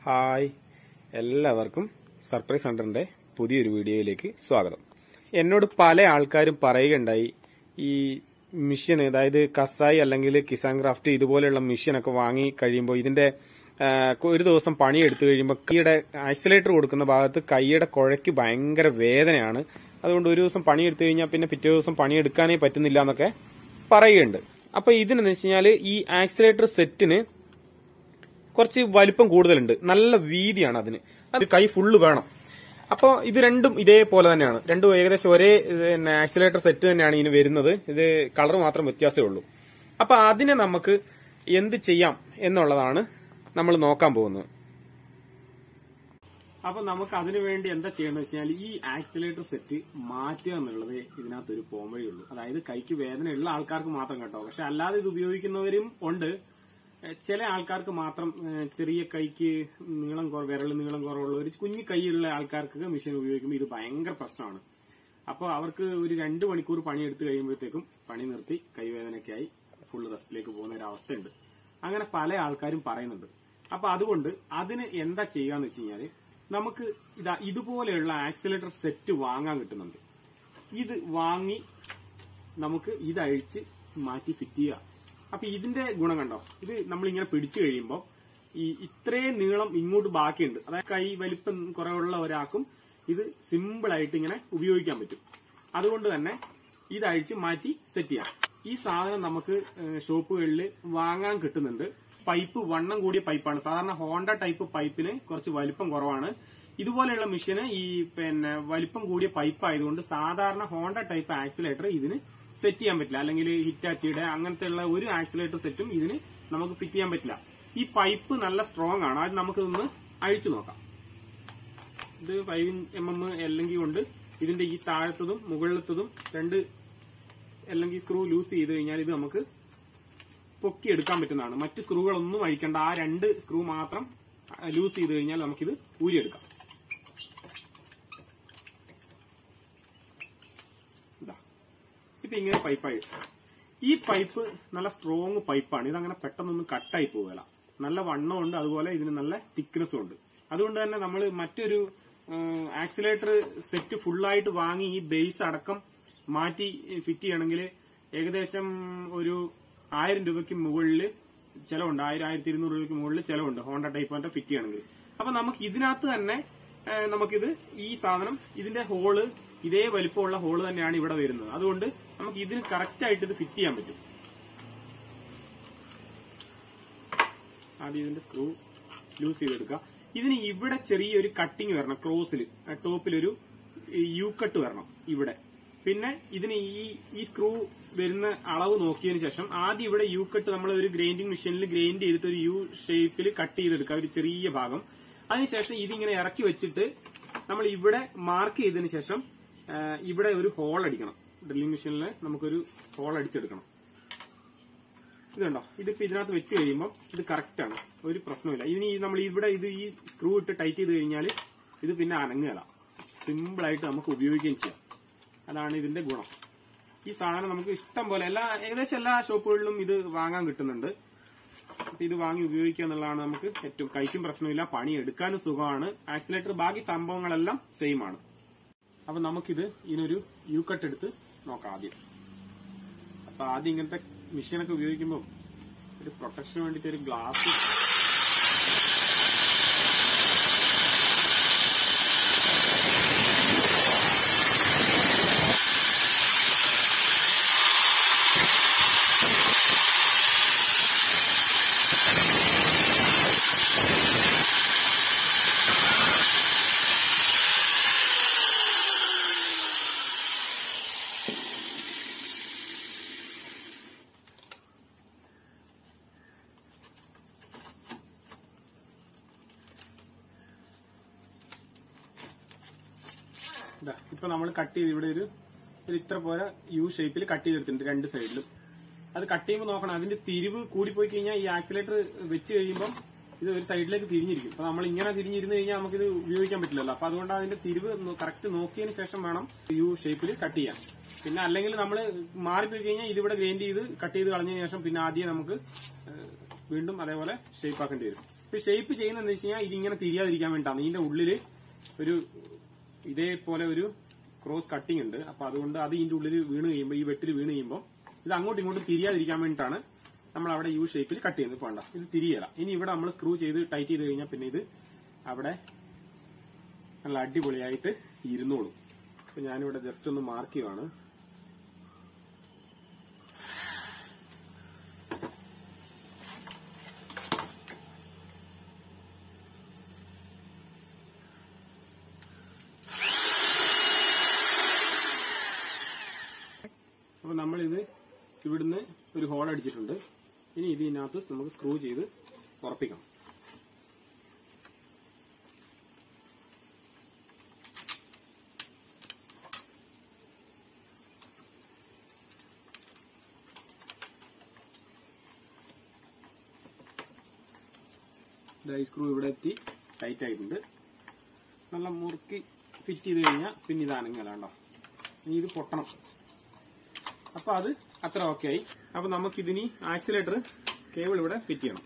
hi എല്ലാവർക്കും surprise സെന്ററിന്റെ പുതിയൊരു വീഡിയോയിലേക്ക് സ്വാഗതം എന്നോട് പല ആൾക്കാരും പറയുകയുണ്ടായി ഈ മിഷൻ അതായത് കസായി അല്ലെങ്കിൽ കിസാൻ ക്രാഫ്റ്റ് ഇതുപോലെയുള്ള മിഷനൊക്കെ വാങ്ങി കഴിയുമ്പോൾ ഇതിന്റെ ആ, ഒരു ദിവസം പണി എടുത്തു കഴിയുമ്പോൾ കൈയുടെ ഐസൊലേറ്റർ കൊടുക്കുന്ന ഭാഗത്ത് കൈയുടെ കുഴയ്ക്ക് ഭയങ്കര വേദനയാണ് അതുകൊണ്ട് ഒരു ദിവസം പണി എടുത്തു കഴിഞ്ഞാൽ പിന്നെ പിറ്റേ ദിവസം പണിയെടുക്കാനേ പറ്റുന്നില്ല എന്നൊക്കെ പറയുന്നുണ്ട് അപ്പൊ ഇതിനെന്ന് വെച്ച് കഴിഞ്ഞാൽ ഈ ആക്സിലേറ്റർ സെറ്റിന് കുറച്ച് വലിപ്പം കൂടുതലുണ്ട് നല്ല വീതിയാണ് അതിന് അത് കൈ ഫുള്ള് വേണം അപ്പോൾ ഇത് രണ്ടും ഇതേപോലെ തന്നെയാണ് രണ്ടും ഏകദേശം ഒരേ ആക്സിലേറ്റർ സെറ്റ് തന്നെയാണ് ഇതിന് വരുന്നത് ഇത് കളർ മാത്രം വ്യത്യാസമേ ഉള്ളൂ അപ്പൊ അതിനെ നമുക്ക് എന്ത് ചെയ്യാം എന്നുള്ളതാണ് നമ്മൾ നോക്കാൻ പോകുന്നത് അപ്പൊ നമുക്ക് അതിനു വേണ്ടി എന്താ ചെയ്യേണ്ടത് വെച്ചാൽ ഈ ആക്സിലേറ്റർ സെറ്റ് മാറ്റുക എന്നുള്ളത് ഇതിനകത്ത് ഒരു പോംവഴിയുള്ളൂ അതായത് കൈക്ക് വേദനയുള്ള ആൾക്കാർക്ക് മാത്രം കേട്ടോ പക്ഷെ അല്ലാതെ ഇത് ഉപയോഗിക്കുന്നവരും ഉണ്ട് ഏഹ് ചില ആൾക്കാർക്ക് മാത്രം ഏഹ് ചെറിയ കൈക്ക് നീളം കുറവ് വിരൽ നീളം കുറവുള്ള ഒരു കുഞ്ഞു കൈയുള്ള ആൾക്കാർക്ക് മെഷീൻ ഉപയോഗിക്കുമ്പോൾ ഇത് ഭയങ്കര പ്രശ്നമാണ് അപ്പോൾ അവർക്ക് ഒരു രണ്ട് മണിക്കൂർ പണി എടുത്തു കഴിയുമ്പോഴത്തേക്കും പണി നിർത്തി കൈവേദനയൊക്കെ ആയി ഫുൾ റെസ്റ്റിലേക്ക് പോകുന്ന ഒരു അവസ്ഥയുണ്ട് അങ്ങനെ പല ആൾക്കാരും പറയുന്നുണ്ട് അപ്പൊ അതുകൊണ്ട് അതിന് എന്താ ചെയ്യാന്ന് വെച്ച് കഴിഞ്ഞാല് നമുക്ക് ഇതാ ഇതുപോലെയുള്ള ആക്സിലേറ്റർ സെറ്റ് വാങ്ങാൻ കിട്ടുന്നുണ്ട് ഇത് വാങ്ങി നമുക്ക് ഇത് അഴിച്ച് മാറ്റി ഫിറ്റ് ചെയ്യുക അപ്പൊ ഇതിന്റെ ഗുണം കണ്ടോ ഇത് നമ്മൾ ഇങ്ങനെ പിടിച്ചു കഴിയുമ്പോൾ ഈ ഇത്രയും നീളം ഇങ്ങോട്ട് ബാക്കിയുണ്ട് അതായത് കൈ വലിപ്പം കുറവുള്ള ഒരാൾക്കും ഇത് സിമ്പിൾ ആയിട്ട് ഇങ്ങനെ ഉപയോഗിക്കാൻ പറ്റും അതുകൊണ്ട് തന്നെ ഇത് അഴിച്ച് മാറ്റി സെറ്റ് ചെയ്യാം ഈ സാധനം നമുക്ക് ഏഹ്, ഷോപ്പുകളിൽ വാങ്ങാൻ കിട്ടുന്നുണ്ട് പൈപ്പ് വണ്ണം കൂടിയ പൈപ്പാണ് സാധാരണ ഹോണ്ട ടൈപ്പ് പൈപ്പിന് കുറച്ച് വലിപ്പം കുറവാണ് ഇതുപോലെയുള്ള മെഷീന് ഈ പിന്നെ വലിപ്പം കൂടിയ പൈപ്പ് ആയതുകൊണ്ട് സാധാരണ ഹോണ്ട ടൈപ്പ് ആക്സിലേറ്റർ ഇതിന് സെറ്റ് ചെയ്യാൻ പറ്റില്ല അല്ലെങ്കിൽ ഹിറ്റാച്ചിയുടെ അങ്ങനത്തെ ഉള്ള ഒരു ആക്സിലേറ്റർ സെറ്റും ഇതിന് നമുക്ക് ഫിറ്റ് ചെയ്യാൻ പറ്റില്ല ഈ പൈപ്പ് നല്ല സ്ട്രോങ് ആണ് അത് നമുക്ക് ഇതൊന്ന് അഴിച്ചു നോക്കാം ഇത് ഫൈവ് എം എം അല്ലെങ്കിൽ കൊണ്ട് ഇതിന്റെ ഈ താഴത്തതും മുകളിലത്തതും രണ്ട് അല്ലെങ്കിൽ സ്ക്രൂ ലൂസ് ചെയ്ത് കഴിഞ്ഞാൽ ഇത് നമുക്ക് പൊക്കി എടുക്കാൻ പറ്റുന്നതാണ് മറ്റ് സ്ക്രൂകളൊന്നും അഴിക്കേണ്ട ആ രണ്ട് സ്ക്രൂ മാത്രം ലൂസ് ചെയ്ത് കഴിഞ്ഞാൽ നമുക്കിത് ഊരിയെടുക്കാം ഇതാ ഇപ്പൊ ഇങ്ങനെ പൈപ്പായി ഈ പൈപ്പ് നല്ല സ്ട്രോങ് പൈപ്പാണ് ഇതങ്ങനെ പെട്ടെന്നൊന്നും കട്ടായി പോവുകയില്ല നല്ല വണ്ണമുണ്ട് അതുപോലെ ഇതിന് നല്ല തിക്നെസ്സും ഉണ്ട് അതുകൊണ്ട് തന്നെ നമ്മൾ മറ്റൊരു ആക്സിലേറ്റർ സെറ്റ് ഫുള്ളായിട്ട് വാങ്ങി ഈ ബേസ് അടക്കം മാറ്റി ഫിറ്റ് ചെയ്യണമെങ്കിൽ ഏകദേശം ഒരു ആയിരം രൂപയ്ക്ക് മുകളിൽ ചെലവുണ്ട് ആയിരം ആയിരത്തി ഇരുന്നൂറ് രൂപയ്ക്ക് മുകളിൽ ചെലവുണ്ട് ഹോണ്ട ടൈപ്പ് ഫിറ്റ് ചെയ്യണമെങ്കിൽ അപ്പൊ നമുക്ക് ഇതിനകത്ത് തന്നെ ഏഹ്, നമുക്കിത് ഈ സാധനം ഇതിന്റെ ഹോള് ഇതേ വലിപ്പമുള്ള ഹോള് തന്നെയാണ് ഇവിടെ വരുന്നത് അതുകൊണ്ട് നമുക്ക് ഇതിന് കറക്റ്റ് ആയിട്ട് ഇത് ഫിറ്റ് ചെയ്യാൻ പറ്റും ആദ്യം ഇതിന്റെ സ്ക്രൂ ലൂസ് ചെയ്തെടുക്കുക ഇതിന് ഇവിടെ ചെറിയൊരു കട്ടിങ് വരണം ക്രോസിൽ ടോപ്പിലൊരു യു കട്ട് വരണം ഇവിടെ പിന്നെ ഇതിന് ഈ ഈ സ്ക്രൂ വരുന്ന അളവ് നോക്കിയതിന് ശേഷം ആദ്യം ഇവിടെ യു കട്ട് നമ്മൾ ഒരു ഗ്രൈൻഡിങ് മെഷീനിൽ ഗ്രൈൻഡ് ചെയ്തിട്ട് ഒരു യു ഷേപ്പിൽ കട്ട് ചെയ്തെടുക്കുക ഒരു ചെറിയ ഭാഗം അതിനുശേഷം ഇതിങ്ങനെ ഇറക്കി വെച്ചിട്ട് നമ്മൾ ഇവിടെ മാർക്ക് ചെയ്തതിന് ശേഷം ആ, ഇവിടെ ഒരു ഹോൾ അടിക്കണം ഡ്രില്ലിംഗ് മെഷീനിൽ നമുക്കൊരു ഹോൾ അടിച്ചെടുക്കണം ഇത് കണ്ടോ ഇതിപ്പോ ഇതിനകത്ത് വെച്ച് കഴിയുമ്പോൾ ഇത് കറക്റ്റ് ആണ് ഒരു പ്രശ്നമില്ല ഇനി നമ്മൾ ഇവിടെ ഇത് ഈ സ്ക്രൂ ഇട്ട് ടൈറ്റ് ചെയ്ത് കഴിഞ്ഞാൽ ഇത് പിന്നെ അനങ്ങുകയില്ല സിമ്പിൾ ആയിട്ട് നമുക്ക് ഉപയോഗിക്കുകയും ചെയ്യാം അതാണ് ഇതിന്റെ ഗുണം ഈ സാധനം നമുക്ക് ഇഷ്ടം പോലെ എല്ലാ ഏകദേശം എല്ലാ ഷോപ്പുകളിലും ഇത് വാങ്ങാൻ കിട്ടുന്നുണ്ട് അപ്പൊ ഇത് വാങ്ങി ഉപയോഗിക്കുക എന്നുള്ളതാണ് നമുക്ക് ഏറ്റവും കൈക്കും പ്രശ്നമില്ല പണി എടുക്കാനും സുഖമാണ് ആക്സിലേറ്റർ ബാക്കി സംഭവങ്ങളെല്ലാം സെയിം ആണ് അപ്പൊ നമുക്കിത് ഇതിനൊരു യു കട്ട് എടുത്ത് നോക്കാം ആദ്യം അപ്പൊ ആദ്യം ഇങ്ങനത്തെ മെഷീനൊക്കെ ഉപയോഗിക്കുമ്പോൾ ഒരു പ്രൊട്ടക്ഷന് വേണ്ടിയിട്ട് ഒരു ഗ്ലാസ് ഇതാ ഇപ്പൊ നമ്മൾ കട്ട് ചെയ്ത് ഇവിടെ ഒരു ഒരു ഇത്ര പോലെ യു ഷേപ്പിൽ കട്ട് ചെയ്തെടുത്തിട്ടുണ്ട് രണ്ട് സൈഡിലും അത് കട്ട് ചെയ്യുമ്പോൾ നോക്കണം അതിന്റെ തിരിവ് കൂടിപ്പോയി കഴിഞ്ഞാൽ ഈ ആക്സിലേറ്റർ വെച്ച് കഴിയുമ്പോൾ ഇത് ഒരു സൈഡിലേക്ക് തിരിഞ്ഞിരിക്കും അപ്പൊ നമ്മൾ ഇങ്ങനെ തിരിഞ്ഞിരുന്ന് കഴിഞ്ഞാൽ നമുക്കിത് ഉപയോഗിക്കാൻ പറ്റില്ലല്ലോ അപ്പൊ അതുകൊണ്ട് അതിന്റെ തിരിവ് കറക്റ്റ് നോക്കിയതിന് ശേഷം വേണം യു ഷേപ്പിൽ കട്ട് ചെയ്യാൻ പിന്നെ അല്ലെങ്കിൽ നമ്മൾ മാറിപ്പോയി കഴിഞ്ഞാൽ ഇതിവിടെ ഗ്രൈൻഡ് ചെയ്ത് കട്ട് ചെയ്ത് കളഞ്ഞതിന് ശേഷം പിന്നെ ആദ്യം നമുക്ക് ഏഹ്, വീണ്ടും അതേപോലെ ഷേപ്പ് ആക്കേണ്ടി വരും ഇപ്പൊ ഷേപ്പ് ചെയ്യുന്നതെന്ന് വെച്ച് കഴിഞ്ഞാൽ ഇതിങ്ങനെ തിരിയാതിരിക്കാൻ വേണ്ടിയിട്ടാണ് ഇതിന്റെ ഉള്ളില് ഒരു ഇതേപോലെ ഒരു ക്രോസ് കട്ടിംഗ് ഉണ്ട് അപ്പൊ അതുകൊണ്ട് അത് ഇതിന്റെ ഉള്ളിൽ വീണ് കഴിയുമ്പോൾ ഈ വെട്ടിൽ വീണ് കഴിയുമ്പോൾ ഇത് അങ്ങോട്ടും ഇങ്ങോട്ടും തിരിയാതിരിക്കാൻ വേണ്ടിയിട്ടാണ് നമ്മൾ അവിടെ യു ഷേപ്പിൽ കട്ട് ചെയ്യുന്നത് പോണ്ട ഇത് തിരിയല ഇനി ഇവിടെ നമ്മൾ സ്ക്രൂ ചെയ്ത് ടൈറ്റ് ചെയ്ത് കഴിഞ്ഞാൽ പിന്നെ ഇത് അവിടെ നല്ല അടിപൊളിയായിട്ട് ഇരുന്നോളും അപ്പൊ ഞാനിവിടെ ജസ്റ്റ് ഒന്ന് മാർക്ക് ചെയ്യുവാണ് അപ്പൊ നമ്മളിത് ഇവിടുന്ന് ഒരു ഹോൾ അടിച്ചിട്ടുണ്ട് ഇനി ഇതിനകത്ത് നമുക്ക് സ്ക്രൂ ചെയ്ത് ഉറപ്പിക്കണം ഈ സ്ക്രൂ ഇവിടെ എത്തി ടൈറ്റ് ആയിട്ടുണ്ട് നല്ല മുറുക്കി ഫിറ്റ് ചെയ്ത് കഴിഞ്ഞാൽ പിന്നെ ഇത് അനങ്ങലാണ്ടോ ഇനി ഇത് പൊട്ടണം അപ്പൊ അത് അത്ര ഓക്കെ ആയി അപ്പൊ നമുക്ക് ഇതിനി ആക്സിലേറ്റർ കേബിൾ ഇവിടെ ഫിറ്റ് ചെയ്യണം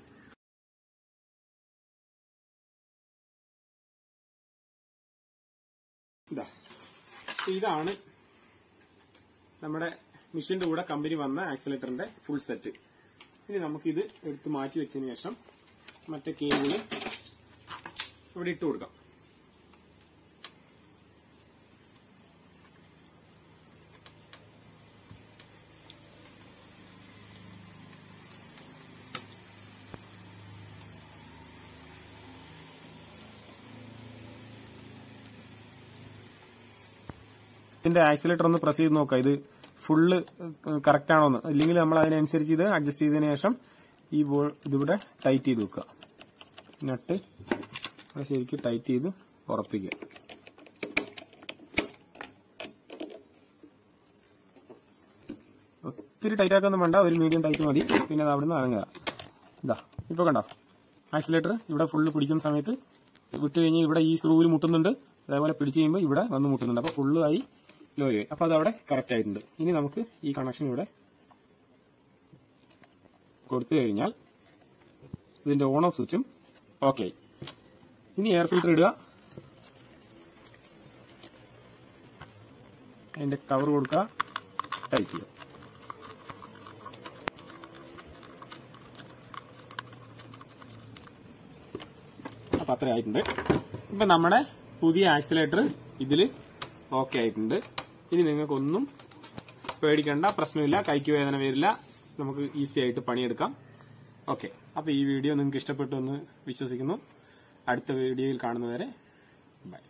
ഇതാ ഇതാണ് നമ്മുടെ മെഷീന്റെ കൂടെ കമ്പനി വന്ന ആക്സിലേറ്ററിന്റെ ഫുൾ സെറ്റ് ഇനി നമുക്കിത് എടുത്ത് മാറ്റി വെച്ചതിന് ശേഷം മറ്റേ കേബിള് ഇവിടെ ഇട്ട് കൊടുക്കാം ഇതിന്റെ ആക്സിലേറ്റർ ഒന്ന് പ്രസ് ചെയ്ത് നോക്കാം ഇത് ഫുള്ള് കറക്റ്റ് ആണോ എന്ന് ഇല്ലെങ്കിൽ നമ്മൾ അതിനനുസരിച്ച് ഇത് അഡ്ജസ്റ്റ് ചെയ്തതിനു ശേഷം ഈ ബോൾ ഇതിവിടെ ടൈറ്റ് ചെയ്ത് വെക്കുക നട്ട് അത് ശരിക്കും ടൈറ്റ് ചെയ്ത് ഉറപ്പിക്കുക ഒത്തിരി ടൈറ്റ് ആക്കൊന്നും വേണ്ട ഒരു മീഡിയം ടൈറ്റ് മതി പിന്നെ അത് അവിടുന്ന് അനങ്ങുക ഇതാ ഇപ്പൊ കണ്ടോ ആക്സിലേറ്റർ ഇവിടെ ഫുള്ള് പിടിക്കുന്ന സമയത്ത് വിട്ട് കഴിഞ്ഞ് ഇവിടെ ഈ സ്ക്രൂവിൽ മുട്ടുന്നുണ്ട് അതേപോലെ പിടിച്ച് കഴിയുമ്പോൾ ഇവിടെ വന്ന് മുട്ടുന്നുണ്ട് അപ്പൊ ഫുള്ള് ആയി ലോ ആയി അപ്പൊ അത് അവിടെ കറക്റ്റ് ആയിട്ടുണ്ട് ഇനി നമുക്ക് ഈ കണക്ഷൻ ഇവിടെ കൊടുത്തു കഴിഞ്ഞാൽ ഇതിന്റെ ഓൺ ഓഫ് സ്വിച്ചും ഓക്കെ ആയി ഇനി എയർ ഫിൽറ്റർ ഇടുക അതിന്റെ കവർ കൊടുക്കുക ടൈറ്റ് ചെയ്യുക അപ്പൊ അത്ര ആയിട്ടുണ്ട് ഇപ്പൊ നമ്മുടെ പുതിയ ആക്സിലേറ്റർ ഇതില് ഓക്കെ ആയിട്ടുണ്ട് ഇനി നിങ്ങൾക്കൊന്നും പേടിക്കേണ്ട പ്രശ്നമില്ല കൈക്ക് വേദന വരില്ല നമുക്ക് ഈസി ആയിട്ട് പണിയെടുക്കാം ഓക്കെ അപ്പൊ ഈ വീഡിയോ നിങ്ങൾക്ക് ഇഷ്ടപ്പെട്ടു എന്ന് വിശ്വസിക്കുന്നു അടുത്ത വീഡിയോയിൽ കാണുന്നവരെ ബൈ